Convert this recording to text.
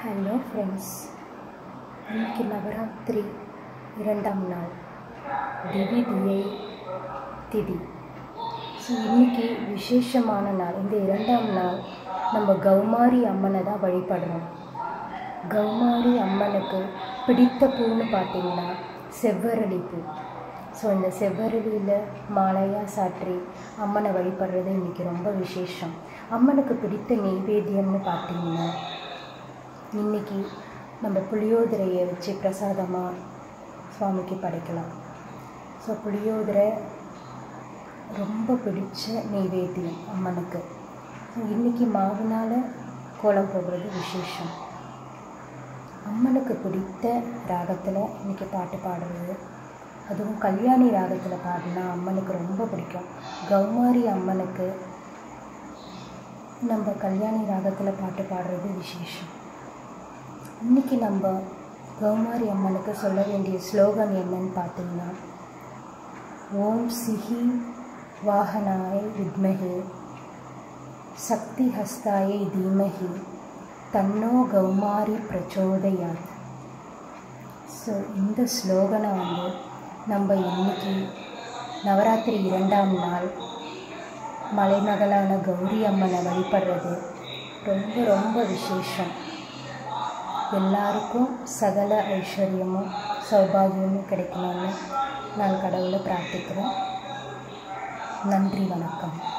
hello friends இன்னைக்கு நவராத்திரி இரண்டாம் நாள் திவி தியை திதி ஸோ இன்னைக்கு விசேஷமான நாள் இந்த இரண்டாம் நாள் நம்ம கௌமாரி அம்மனை தான் வழிபடுறோம் கௌமாரி அம்மனுக்கு பிடித்த பூன்னு பார்த்தீங்கன்னா செவ்வரளி பூ ஸோ இந்த செவ்வரளியில் மாலையாக சாற்றி அம்மனை வழிபடுறது இன்றைக்கி ரொம்ப விசேஷம் அம்மனுக்கு பிடித்த நெய்வேத்தியம்னு பார்த்தீங்கன்னா இன்றைக்கி நம்ம புளியோதரையை வச்சு பிரசாதமாக சுவாமிக்கு படைக்கலாம் ஸோ புளியோதரை ரொம்ப பிடிச்ச நெய்வேத்தியம் அம்மனுக்கு ஸோ இன்றைக்கி மாவுனால் கோலம் போடுறது விசேஷம் அம்மனுக்கு பிடித்த ராகத்தில் இன்றைக்கி பாட்டு பாடுறது அதுவும் கல்யாணி ராகத்தில் பாடினா அம்மனுக்கு ரொம்ப பிடிக்கும் கௌமாரி அம்மனுக்கு நம்ம கல்யாணி ராகத்தில் பாட்டு பாடுறது விசேஷம் இன்றைக்கி நம்ம கௌமாரி அம்மனுக்கு சொல்ல வேண்டிய ஸ்லோகன் என்னன்னு பார்த்தீங்கன்னா ஓம் சிஹி வாகனாய வித்மஹே சக்தி ஹஸ்தாயை தீமஹி தன்னோ கௌமாரி பிரச்சோதயாத் ஸோ இந்த ஸ்லோகனை வந்து நம்ம இன்னைக்கு நவராத்திரி இரண்டாம் நாள் மலைமகளான கௌரி அம்மனை வழிபடுறது ரொம்ப ரொம்ப விசேஷம் எல்லாருக்கும் சகல ஐஸ்வர்யமும் சௌபாகியமும் கிடைக்கணும்னு நான் கடவுளை பிரார்த்திக்கிறேன் நன்றி வணக்கம்